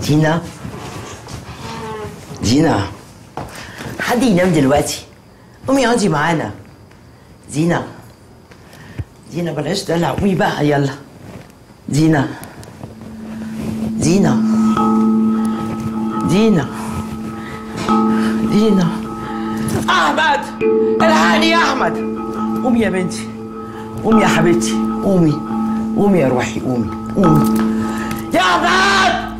دينا دينا حد ينام دلوقتي قومي اقعدي معانا دينا دينا بلاش دلع قومي بقى يلا دينا دينا دينا دينا احمد الحقني يا احمد قومي يا بنتي قومي يا حبيبتي قومي قومي يا روحي قومي قومي يا احمد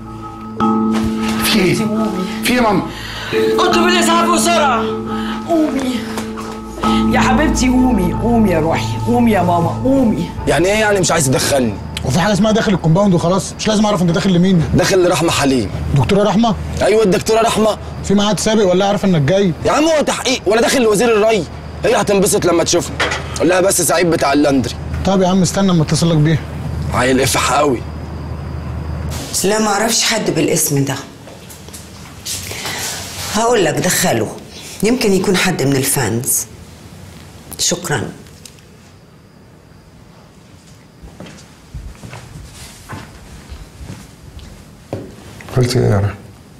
في ايه؟ في ايه يا ماما؟ اطلب الاسعاف بسرعه قومي يا حبيبتي قومي قومي يا روحي قومي يا ماما قومي يعني ايه يعني مش عايز تدخلني وفي حاجه اسمها داخل الكومباوند وخلاص مش لازم اعرف انت داخل لمين داخل لرحمه حليم دكتوره رحمه ايوه الدكتوره رحمه في ميعاد سابق ولا عارف انك جاي يا عم هو تحقيق ولا داخل لوزير الري هي هتنبسط لما تشوفني قول لها بس سعيد بتاع اللندري طب يا عم استنى اما اتصل لك بيها عيل افح قوي لا ما اعرفش حد بالاسم ده هقول لك دخله يمكن يكون حد من الفانز شكرا قلت ايه يا رحمة؟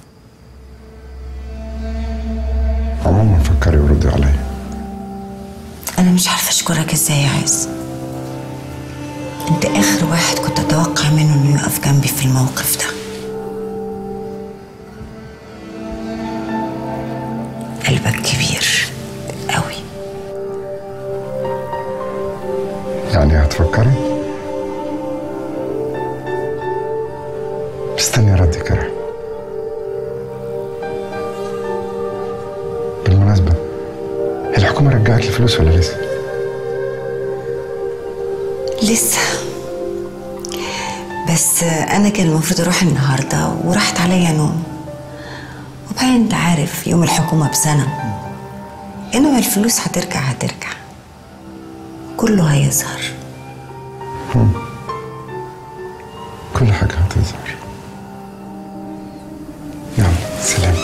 عموما فكري وردي عليا انا مش عارفه اشكرك ازاي يا عز انت اخر واحد كنت اتوقع منه انه يقف جنبي في الموقف ده قلبك كبير قوي يعني هتفكري؟ استني ردك يا رحمة بالمناسبة هي الحكومة رجعت الفلوس ولا لسه؟ لسه بس انا كان المفروض اروح النهارده وراحت عليا نوم وبعدين انت عارف يوم الحكومه بسنه انما الفلوس هترجع هترجع كله هيظهر كل حاجة هتظهر يلا سلام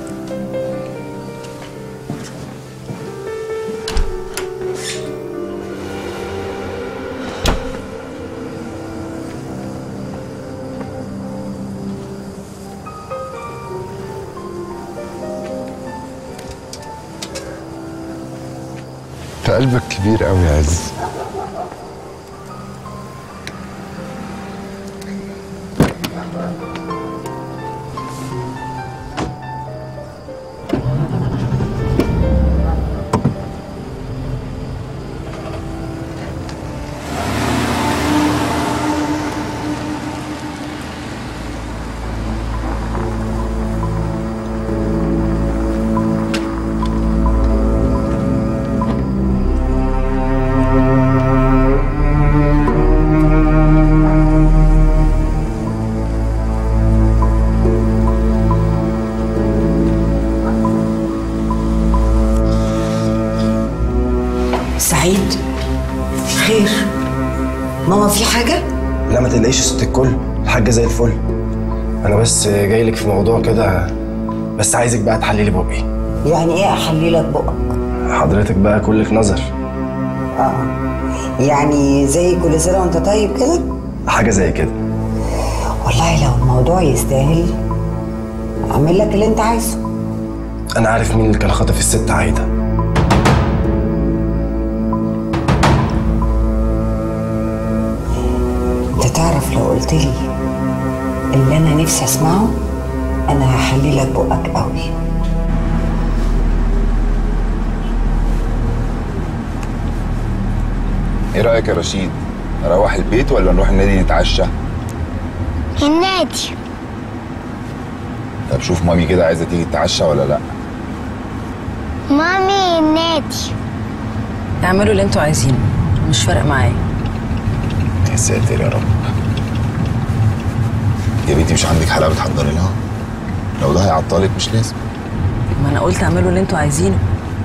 انت قلبك كبير قوي يا عز سعيد خير ماما في حاجه لا ما تقلقيش يا ست الكل الحاجه زي الفل انا بس جاي لك في موضوع كده بس عايزك بقى تحللي بقي يعني ايه احلي لك بقك حضرتك بقى كلك نظر اه يعني زي كل سنه وانت طيب كده حاجه زي كده والله لو الموضوع يستاهل اعمل لك اللي انت عايزه انا عارف مين اللي كان خاطف الست عايده انت تعرف لو قلت لي اللي انا نفسي اسمعه انا هحلي لك بقك قوي ايه رايك يا رشيد نروح البيت ولا نروح النادي نتعشى النادي طب شوف مامي كده عايزه تيجي تتعشى ولا لا مامي النادي اعملوا اللي انتوا عايزينه مش فارق معايا يا ساتر يا رب يا بنتي مش عندك حلاوه بتحضري لها لو ده هيعطلك مش لازم ما انا قلت اعملوا اللي انتوا عايزينه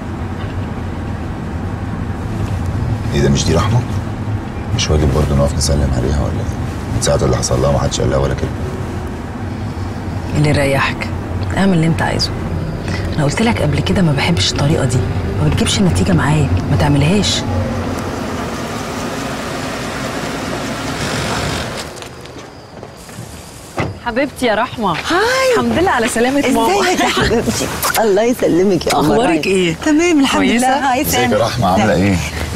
ايه ده مش دي رحمه مش واجب برضه نقف نسلم عليها ولا ايه من ساعه اللي حصل لها ما حدش قال لها ولا كلمه اللي يريحك اعمل اللي انت عايزه انا قلت لك قبل كده ما بحبش الطريقه دي ما بتجيبش النتيجه معايا ما تعملهاش حبيبتي يا رحمه هاي الحمد لله على سلامه ماما ازيك يا حبيبتي الله يسلمك يا قمر أخبارك إيه؟ تمام الحمد كويسة؟ لله هاي ازيك يا رحمه عامله ايه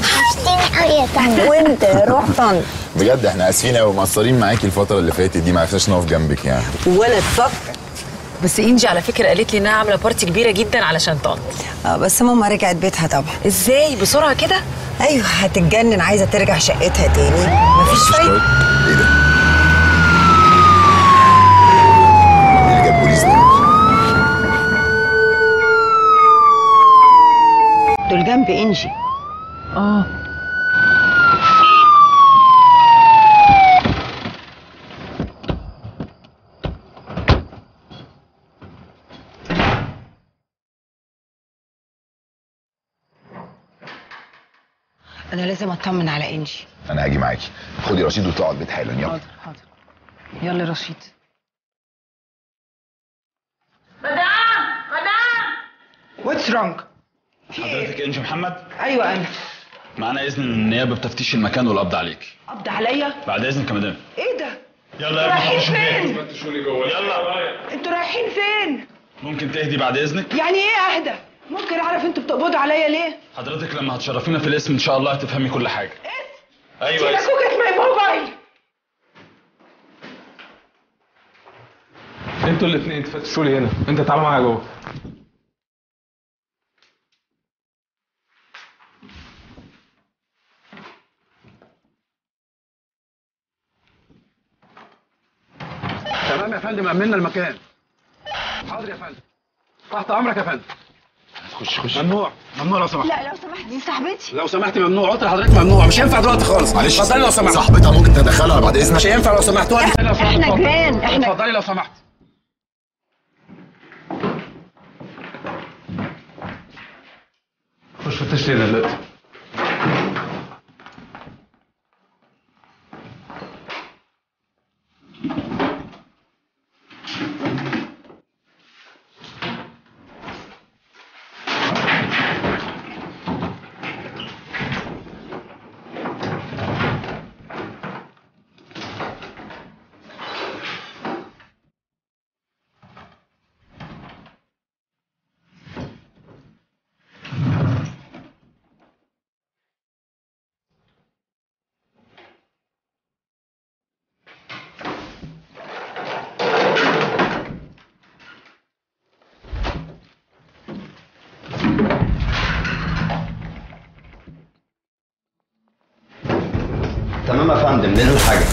وانت يا روح طن بجد احنا اسفين قوي مقصرين معاكي الفتره اللي فاتت دي ما عرفناش نقف جنبك يعني ولا تفكر بس انجي على فكره قالت لي انها عامله بارتي كبيره جدا علشان طنط اه بس ماما رجعت بيتها طبعا ازاي بسرعه كده ايوه هتتجنن عايزه ترجع شقتها تاني مفيش فايده ايه ده؟ مين اللي جاب بوليس ده؟ دول جنب انجي اه انا لازم اطمن على انجي انا هاجي معاكي خدي رشيد وطلعوا البيت حالا يلا حاضر يلا رشيد واتس رونج حضرتك انجي محمد ايوه انا معانا اذن من النيابه بتفتيش المكان والقبض عليك قبض عليا بعد اذنك يا مدام ايه ده يلا يا رايحين ابني فين يلا انتوا رايحين فين ممكن تهدي بعد اذنك يعني ايه اهدى ممكن اعرف انتوا بتقبضوا عليا ليه حضرتك لما هتشرفينا في الاسم ان شاء الله هتفهمي كل حاجه ايوه سيبك اسم. وجهة ماي موبايل انتوا الاثنين تفتشوا لي هنا انت تعالى معايا جوه تمام يا فندم امنا المكان حاضر يا فندم تحت امرك يا فندم خش خش ممنوع ممنوع لو سمحت لا لو سمحت دي صاحبتي لو سمحت ممنوع قلت لحضرتك ممنوع مش هينفع دلوقتي خالص معلش اتفضلي لو سمحت صاحبتها ممكن تدخلها بعد اذنك مش هينفع لو سمحت وقت لو سمحت احنا اتفضل. جيران، احنا- اتفضلي لو سمحت خش فتش لي دلوقتي تمام يا فندم نقل الحاجه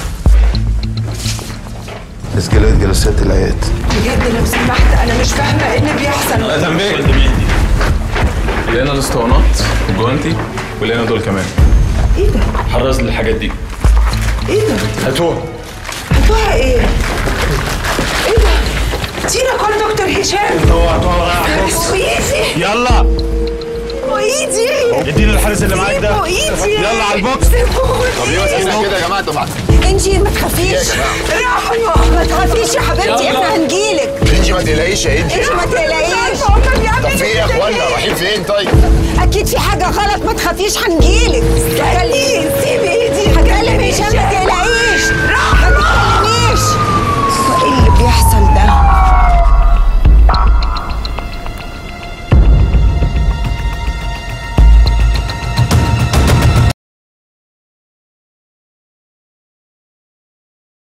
تسجيلات جلسات العيادات بجد لو سمحت انا مش فاهمه ايه اللي بيحصل فندم اهدي لقينا الاسطوانات والجوانتي ولقينا دول كمان ايه ده حرز لي الحاجات دي ايه ده هاتوها هاتوها ايه ايه ده تينا كل دكتور هشام هاتوها هاتوها وايدي يلا وايدي اديني الحارس اللي معاك ده وايدي يلا على البوكس طب ليه ماسكينها كده يا جماعه انتوا انجي ما تخافيش رحمه ما تخافيش يا حبيبتي احنا هنجيلك انجي ما تقلقيش يا انجي انجي ما تقلقيش طب في ايه يا اخوانا رايحين فين طيب اكيد في حاجه غلط ما تخافيش هنجيلك خليك